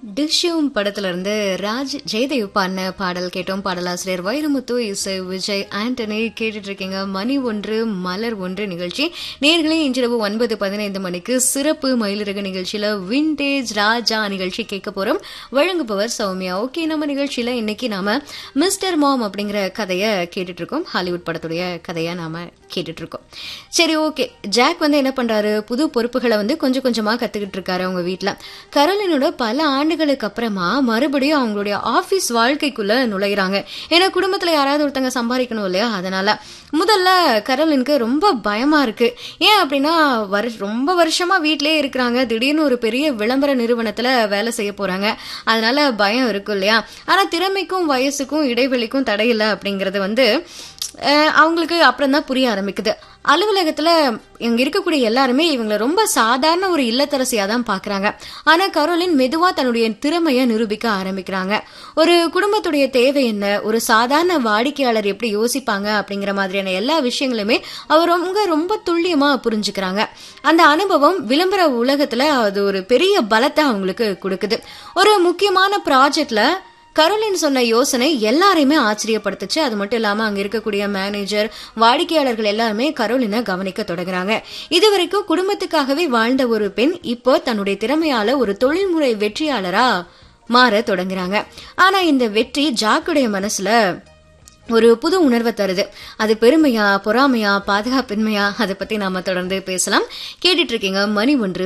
டிஷ்யூம் படத்துல இருந்து ராஜ் ஜெயதேவ் பாடின பாடல் கேட்டோம் பாடலாசிரியர் வைரமுத்து இசை விஜய் ஆண்டனி கேட்டுட்டு இருக்கீங்க மணி ஒன்று மலர் ஒன்று நிகழ்ச்சி நேர்களே இன்றிரவு ஒன்பது பதினைந்து மணிக்கு சிறப்பு மயிலிறகு நிகழ்ச்சியில விண்டேஜ் ராஜா நிகழ்ச்சி கேட்க போறோம் வழங்குபவர் சௌமியா ஓகே நம்ம நிகழ்ச்சியில இன்னைக்கு நாம மிஸ்டர் மாம் அப்படிங்கிற கதையை கேட்டுட்டு இருக்கோம் ஹாலிவுட் படத்துடைய கதையை நாம கேட்டுட்டு இருக்கோம் சரி ஓகே ஜாக் வந்து என்ன பண்றாரு புது பொறுப்புகளை வந்து கொஞ்சம் கொஞ்சமா கத்துக்கிட்டு இருக்காரு அவங்க வீட்ல கரோலினோட பல ஆண்டுகளுக்கு அப்புறமா மறுபடியும் அவங்களுடைய ஆபீஸ் வாழ்க்கைக்குள்ள நுழையிறாங்க ஏன்னா குடும்பத்துல யாராவது ஒருத்தங்க சம்பாதிக்கணும் இல்லையா அதனால முதல்ல கரோலினுக்கு ரொம்ப பயமா இருக்கு ஏன் அப்படின்னா வருஷ ரொம்ப வருஷமா வீட்லயே இருக்கிறாங்க திடீர்னு ஒரு பெரிய விளம்பர நிறுவனத்துல வேலை செய்ய போறாங்க அதனால பயம் இருக்கும் இல்லையா ஆனா திறமைக்கும் வயசுக்கும் இடைவெளிக்கும் தடையில்லை அப்படிங்கறது வந்து அஹ், அவங்களுக்கு அப்புறம் தான் புரிய ஆரம்பிக்குது அலுவலகத்துல இங்க இருக்கக்கூடிய எல்லாருமே இவங்களை ரொம்ப சாதாரண ஒரு இல்லத்தரசியா தான் பாக்குறாங்க ஆனா கரோலின் மெதுவா தன்னுடைய திறமைய நிரூபிக்க ஆரம்பிக்கிறாங்க ஒரு குடும்பத்துடைய தேவை என்ன ஒரு சாதாரண வாடிக்கையாளர் எப்படி யோசிப்பாங்க அப்படிங்கிற மாதிரியான எல்லா விஷயங்களுமே அவர் ரொம்ப ரொம்ப துல்லியமா புரிஞ்சுக்கிறாங்க அந்த அனுபவம் விளம்பர உலகத்துல அது ஒரு பெரிய பலத்தை அவங்களுக்கு கொடுக்குது ஒரு முக்கியமான ப்ராஜெக்ட்ல கரோலின் சொன்ன யோசனை எல்லாரையுமே ஆச்சரியப்படுத்துச்சு அது மட்டும் இல்லாம அங்க இருக்கக்கூடிய மேனேஜர் வாடிக்கையாளர்கள் எல்லாருமே கரோலினை கவனிக்க தொடங்குறாங்க இதுவரைக்கும் குடும்பத்துக்காகவே வாழ்ந்த ஒரு பெண் இப்போ தன்னுடைய திறமையால ஒரு தொழில்முறை வெற்றியாளரா மாற தொடங்குறாங்க ஆனா இந்த வெற்றி ஜாக்குடைய மனசுல ஒரு புது உணர்வை தருது அது பெருமையா பொறாமையா பாதுகாப்பின்மையா அதை பத்தி நாம தொடர்ந்து பேசலாம் கேட்டுட்டு இருக்கீங்க மணி ஒன்று